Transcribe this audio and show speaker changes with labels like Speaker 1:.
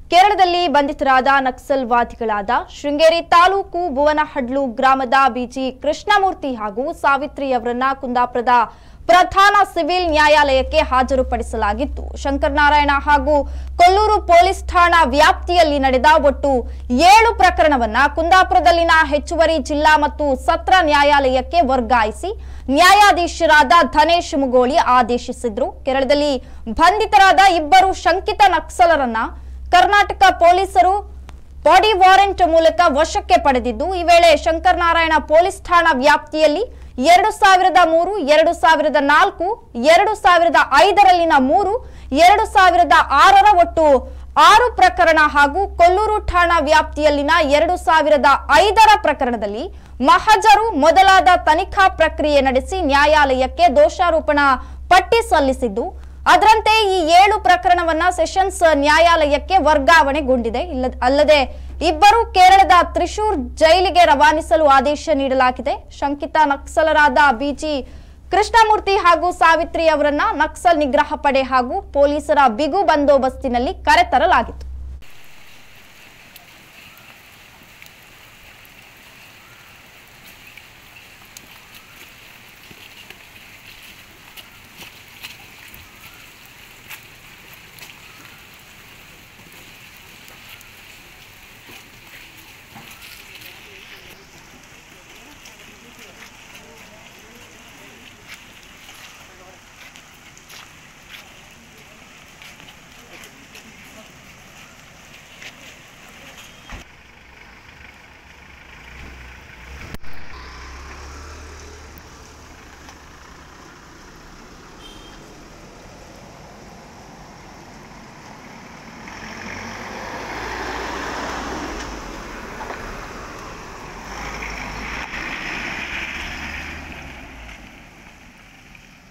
Speaker 1: ಕೇರಳದಲ್ಲಿ ಬಂಧಿತರಾದ ನಕ್ಸಲ್ವಾದಿಗಳಾದ ಶೃಂಗೇರಿ ತಾಲೂಕು ಭುವನಹಡ್ಲು ಗ್ರಾಮದ ಬಿಜಿ ಕೃಷ್ಣಮೂರ್ತಿ ಹಾಗೂ ಸಾವಿತ್ರಿ ಅವರನ್ನ ಕುಂದಾಪುರದ ಪ್ರಧಾನ ಸಿವಿಲ್ ನ್ಯಾಯಾಲಯಕ್ಕೆ ಹಾಜರುಪಡಿಸಲಾಗಿತ್ತು ಶಂಕರನಾರಾಯಣ ಹಾಗೂ ಕೊಲ್ಲೂರು ಪೊಲೀಸ್ ಠಾಣಾ ವ್ಯಾಪ್ತಿಯಲ್ಲಿ ನಡೆದ ಒಟ್ಟು ಏಳು ಪ್ರಕರಣವನ್ನ ಕುಂದಾಪುರದಲ್ಲಿನ ಹೆಚ್ಚುವರಿ ಜಿಲ್ಲಾ ಮತ್ತು ಸತ್ರ ನ್ಯಾಯಾಲಯಕ್ಕೆ ವರ್ಗಾಯಿಸಿ ನ್ಯಾಯಾಧೀಶರಾದ ಧನೇಶ್ ಮುಗೋಳಿ ಆದೇಶಿಸಿದ್ರು ಕೇರಳದಲ್ಲಿ ಬಂಧಿತರಾದ ಇಬ್ಬರು ಶಂಕಿತ ನಕ್ಸಲರನ್ನ ಕರ್ನಾಟಕ ಪೊಲೀಸರು ಬಾಡಿ ವಾರೆಂಟ್ ಮೂಲಕ ವಶಕ್ಕೆ ಪಡೆದಿದ್ದು ಈ ವೇಳೆ ಶಂಕರನಾರಾಯಣ ಪೊಲೀಸ್ ಠಾಣಾ ವ್ಯಾಪ್ತಿಯಲ್ಲಿ ಎರಡು ಸಾವಿರದ ಮೂರು ಎರಡು ಸಾವಿರದ ನಾಲ್ಕು ಎರಡು ಸಾವಿರದ ಐದರಲ್ಲಿನ ಮೂರು ಎರಡು ಸಾವಿರದ ಆರರ ಒಟ್ಟು ಆರು ಪ್ರಕರಣ ಹಾಗೂ ಕೊಲ್ಲೂರು ಠಾಣಾ ವ್ಯಾಪ್ತಿಯಲ್ಲಿನ ಎರಡು ಸಾವಿರದ ಐದರ ಪ್ರಕರಣದಲ್ಲಿ ಮಹಜರು ಮೊದಲಾದ ತನಿಖಾ ಪ್ರಕ್ರಿಯೆ ನಡೆಸಿ ನ್ಯಾಯಾಲಯಕ್ಕೆ ದೋಷಾರೋಪಣಾ ಪಟ್ಟಿ ಸಲ್ಲಿಸಿದ್ದು ಅದರಂತೆ ಈ ಏಳು ಪ್ರಕರಣವನ್ನ ಸೆಷನ್ಸ್ ನ್ಯಾಯಾಲಯಕ್ಕೆ ವರ್ಗಾವಣೆಗೊಂಡಿದೆ ಇಲ್ಲ ಅಲ್ಲದೆ ಇಬ್ಬರು ಕೇರಳದ ತ್ರಿಶೂರ್ ಜೈಲಿಗೆ ರವಾನಿಸಲು ಆದೇಶ ನೀಡಲಾಗಿದೆ ಶಂಕಿತ ನಕ್ಸಲರಾದ ಬಿಜಿ ಕೃಷ್ಣಮೂರ್ತಿ ಹಾಗೂ ಸಾವಿತ್ರಿ ಅವರನ್ನ ನಕ್ಸಲ್ ನಿಗ್ರಹ ಪಡೆ ಹಾಗೂ ಪೊಲೀಸರ ಬಿಗು ಬಂದೋಬಸ್ತಿನಲ್ಲಿ ಕರೆತರಲಾಗಿತ್ತು